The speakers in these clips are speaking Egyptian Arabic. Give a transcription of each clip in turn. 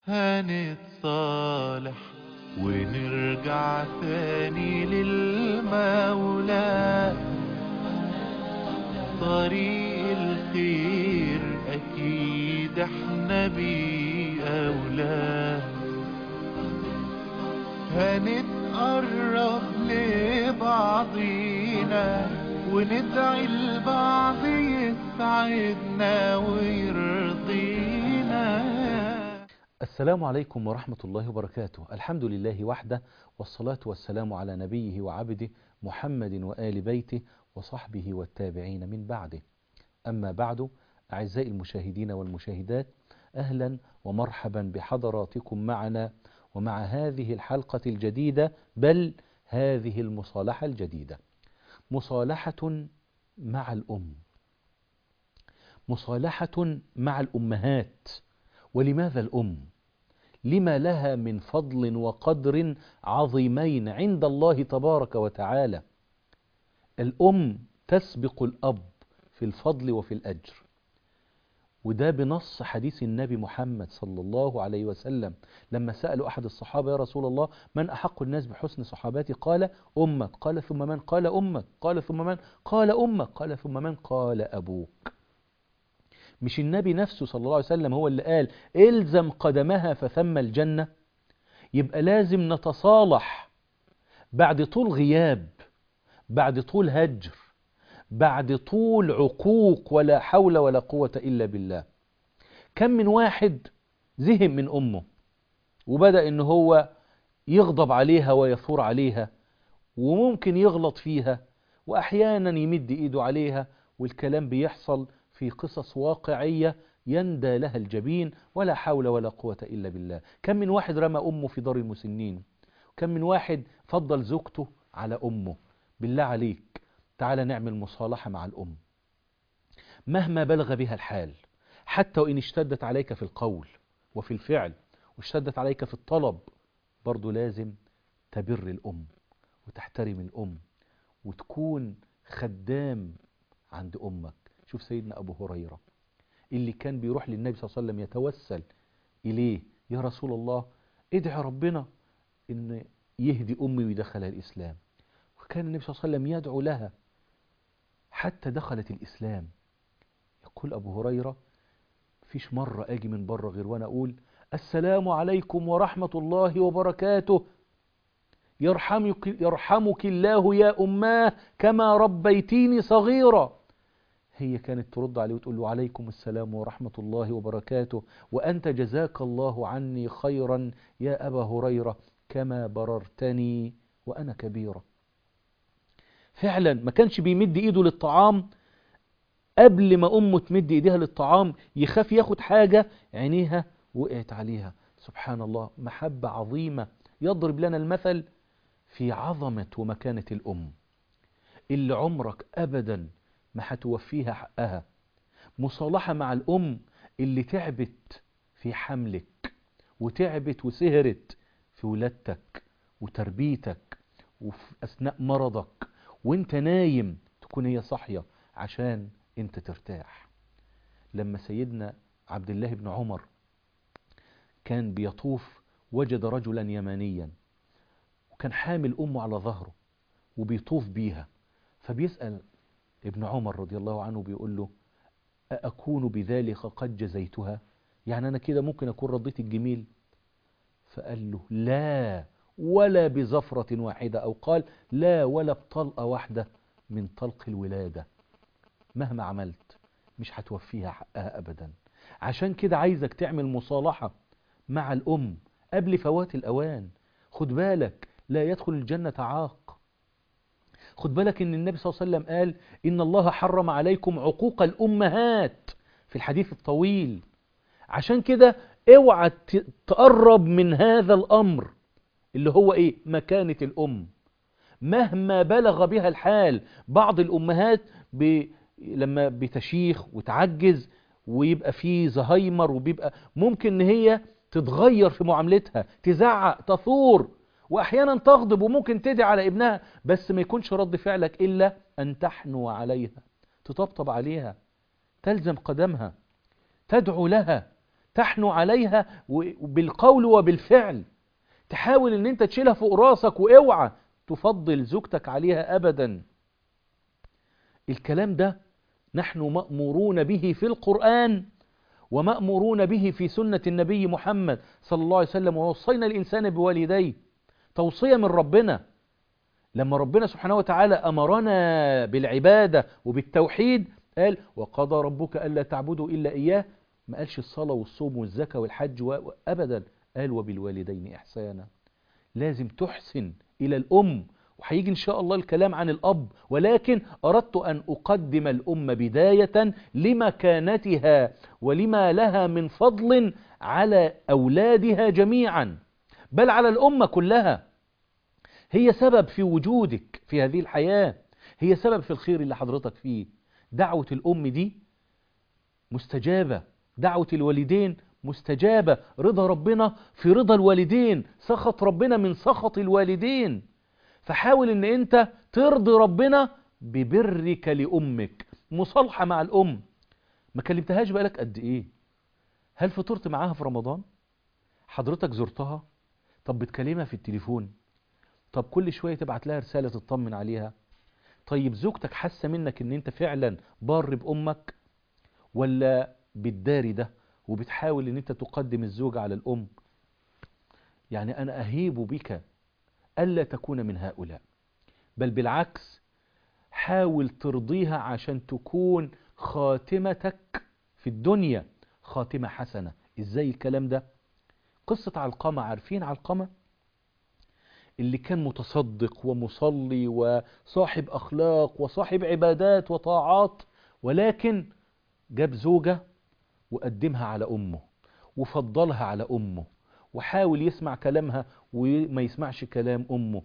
هنتصالح ونرجع تاني للمولى طريق الخير أكيد احنا بيه أولى هنتقرب لبعضينا وندعي لبعض يسعدنا ويرضينا السلام عليكم ورحمة الله وبركاته الحمد لله وحده والصلاة والسلام على نبيه وعبده محمد وآل بيته وصحبه والتابعين من بعده أما بعد أعزائي المشاهدين والمشاهدات أهلا ومرحبا بحضراتكم معنا ومع هذه الحلقة الجديدة بل هذه المصالحة الجديدة مصالحة مع الأم مصالحة مع الأمهات ولماذا الأم؟ لما لها من فضل وقدر عظيمين عند الله تبارك وتعالى الأم تسبق الأب في الفضل وفي الأجر وده بنص حديث النبي محمد صلى الله عليه وسلم لما سألوا أحد الصحابة يا رسول الله من أحق الناس بحسن صحاباتي قال أمك قال ثم من قال أمك قال ثم من قال أمك قال ثم من قال أبوك مش النبي نفسه صلى الله عليه وسلم هو اللي قال الزم قدمها فثم الجنة يبقى لازم نتصالح بعد طول غياب بعد طول هجر بعد طول عقوق ولا حول ولا قوة إلا بالله كم من واحد زهم من أمه وبدأ إن هو يغضب عليها ويثور عليها وممكن يغلط فيها وأحيانا يمد إيده عليها والكلام بيحصل في قصص واقعية يندى لها الجبين ولا حول ولا قوة إلا بالله كم من واحد رمى أمه في دار المسنين كم من واحد فضل زوجته على أمه بالله عليك تعالى نعمل مصالحة مع الأم مهما بلغ بها الحال حتى وإن اشتدت عليك في القول وفي الفعل واشتدت عليك في الطلب برضو لازم تبر الأم وتحترم الأم وتكون خدام عند أمك شوف سيدنا أبو هريرة اللي كان بيروح للنبي صلى الله عليه وسلم يتوسل إليه يا رسول الله ادعي ربنا إن يهدي أمي ويدخلها الإسلام وكان النبي صلى الله عليه وسلم يدعو لها حتى دخلت الإسلام يقول أبو هريرة فيش مرة أجي من بره غير وأنا أقول السلام عليكم ورحمة الله وبركاته يرحمك, يرحمك الله يا أماه كما ربيتيني صغيرا هي كانت ترد عليه وتقول له عليكم السلام ورحمة الله وبركاته وأنت جزاك الله عني خيرا يا أبا هريرة كما بررتني وأنا كبيرة فعلا ما كانش بيمد إيده للطعام قبل ما أمه تمد إيديها للطعام يخاف ياخد حاجة عينيها وقعت عليها سبحان الله محبة عظيمة يضرب لنا المثل في عظمة ومكانة الأم اللي عمرك أبدا ما هتوفيها حقها مصالحة مع الأم اللي تعبت في حملك وتعبت وسهرت في ولادتك وتربيتك وفي أثناء مرضك وانت نايم تكون هي صحية عشان انت ترتاح لما سيدنا عبد الله بن عمر كان بيطوف وجد رجلا يمانيا وكان حامل أمه على ظهره وبيطوف بيها فبيسأل ابن عمر رضي الله عنه بيقول له أأكون بذلك قد جزيتها يعني أنا كده ممكن أكون رضيت الجميل فقال له لا ولا بزفرة واحدة أو قال لا ولا بطلقة واحدة من طلق الولادة مهما عملت مش هتوفيها حقها أبدا عشان كده عايزك تعمل مصالحة مع الأم قبل فوات الأوان خد بالك لا يدخل الجنة عاق خد بالك ان النبي صلى الله عليه وسلم قال ان الله حرم عليكم عقوق الامهات في الحديث الطويل عشان كده اوعى تقرب من هذا الامر اللي هو ايه مكانة الام مهما بلغ بها الحال بعض الامهات ب... لما بتشيخ وتعجز ويبقى فيه زهايمر وبيبقى ممكن ان هي تتغير في معاملتها تزعق تثور واحيانا تغضب وممكن تدعي على ابنها بس ما يكونش رد فعلك الا ان تحنو عليها تطبطب عليها تلزم قدمها تدعو لها تحنو عليها و- بالقول وبالفعل تحاول ان انت تشيلها فوق راسك واوعى تفضل زوجتك عليها ابدا الكلام ده نحن مأمورون به في القرآن ومأمورون به في سنة النبي محمد صلى الله عليه وسلم ووصينا الإنسان بوالديه توصية من ربنا لما ربنا سبحانه وتعالى أمرنا بالعبادة وبالتوحيد قال وقضى ربك ألا تعبدوا إلا إياه ما قالش الصلاة والصوم والزكاة والحج و- أبدا قال وبالوالدين إحسانا لازم تحسن إلى الأم وهيجي إن شاء الله الكلام عن الأب ولكن أردت أن أقدم الأم بداية لمكانتها ولما لها من فضل على أولادها جميعا بل على الأمة كلها هي سبب في وجودك في هذه الحياة هي سبب في الخير اللي حضرتك فيه دعوة الأم دي مستجابة دعوة الوالدين مستجابة رضا ربنا في رضا الوالدين سخط ربنا من سخط الوالدين فحاول ان انت ترضي ربنا ببرك لأمك مصالحة مع الأم ما كلمتهاش بقالك قد ايه هل فطرت معاها في رمضان حضرتك زرتها طب بتكلمها في التليفون طب كل شوية تبعت لها رسالة تطمن عليها طيب زوجتك حاسة منك ان انت فعلا بار بأمك ولا بالداري ده وبتحاول ان انت تقدم الزوجة على الأم يعني أنا أهيب بك ألا تكون من هؤلاء بل بالعكس حاول ترضيها عشان تكون خاتمتك في الدنيا خاتمة حسنة ازاي الكلام ده قصة علقمة عارفين علقمة اللي كان متصدق ومصلي وصاحب أخلاق وصاحب عبادات وطاعات ولكن جاب زوجة وقدمها على أمه وفضلها على أمه وحاول يسمع كلامها وما يسمعش كلام أمه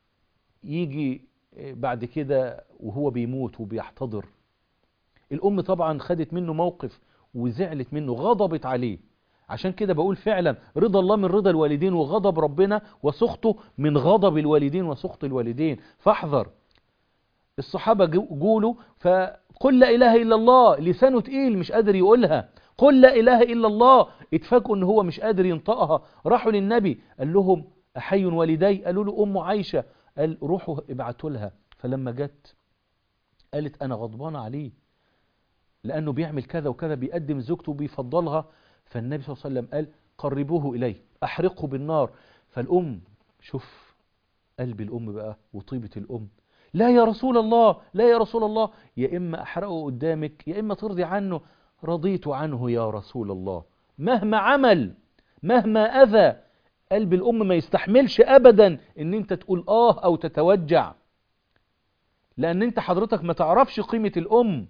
يجي بعد كده وهو بيموت وبيحتضر الأم طبعا خدت منه موقف وزعلت منه غضبت عليه عشان كده بقول فعلا رضا الله من رضا الوالدين وغضب ربنا وسخطه من غضب الوالدين وسخط الوالدين فاحذر الصحابة جولوا فقل لا إله إلا الله لسانه تقيل مش قادر يقولها قل لا إله إلا الله اتفاجئوا ان هو مش قادر ينطقها راحوا للنبي قال لهم أحي والدي قالوا له أم عائشة قال روحوا ابعتوا لها فلما جت قالت أنا غضبانة عليه لأنه بيعمل كذا وكذا بيقدم زوجته وبيفضلها فالنبي صلى الله عليه وسلم قال قربوه إليه أحرقه بالنار فالأم شوف قلب الأم بقى وطيبة الأم لا يا رسول الله لا يا رسول الله يا إما أحرقه قدامك يا إما ترضي عنه رضيت عنه يا رسول الله مهما عمل مهما أذى قلب الأم ما يستحملش أبدا إن أنت تقول آه أو تتوجع لأن أنت حضرتك ما تعرفش قيمة الأم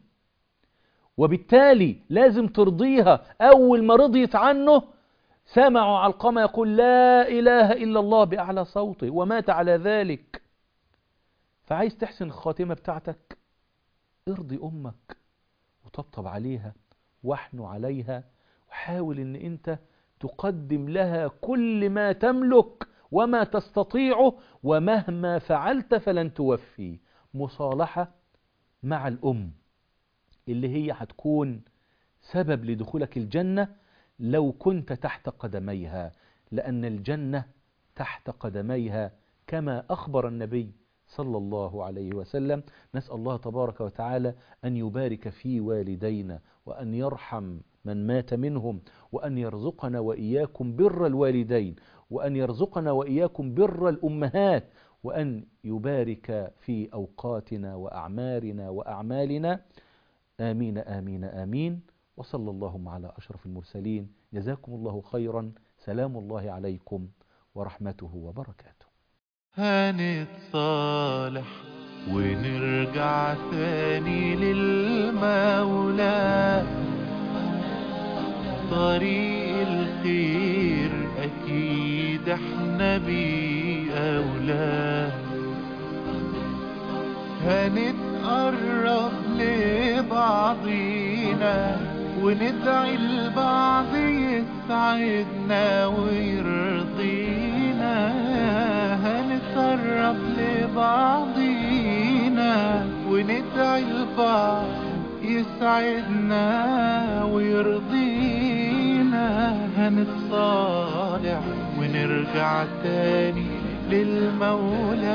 وبالتالي لازم ترضيها أول ما رضيت عنه سمعوا علقمة يقول لا إله إلا الله بأعلى صوته ومات على ذلك فعايز تحسن الخاتمة بتاعتك ارضي أمك وطبطب عليها واحنوا عليها وحاول ان انت تقدم لها كل ما تملك وما تستطيعه ومهما فعلت فلن توفي مصالحة مع الأم اللي هي هتكون سبب لدخولك الجنة لو كنت تحت قدميها لأن الجنة تحت قدميها كما أخبر النبي صلى الله عليه وسلم نسأل الله تبارك وتعالى أن يبارك في والدينا وأن يرحم من مات منهم وأن يرزقنا وإياكم بر الوالدين وأن يرزقنا وإياكم بر الأمهات وأن يبارك في أوقاتنا وأعمارنا وأعمالنا آمين آمين آمين وصلى اللهم على أشرف المرسلين جزاكم الله خيرا سلام الله عليكم ورحمته وبركاته هنتصالح ونرجع تاني للمولى طريق الخير أكيد احنا بيه أولى هنتقرب لبعضينا وندعي البعض يسعدنا ويرضينا هنتقرب لبعضينا وندعي البعض يسعدنا ويرضينا هنتصالح ونرجع تاني للمولى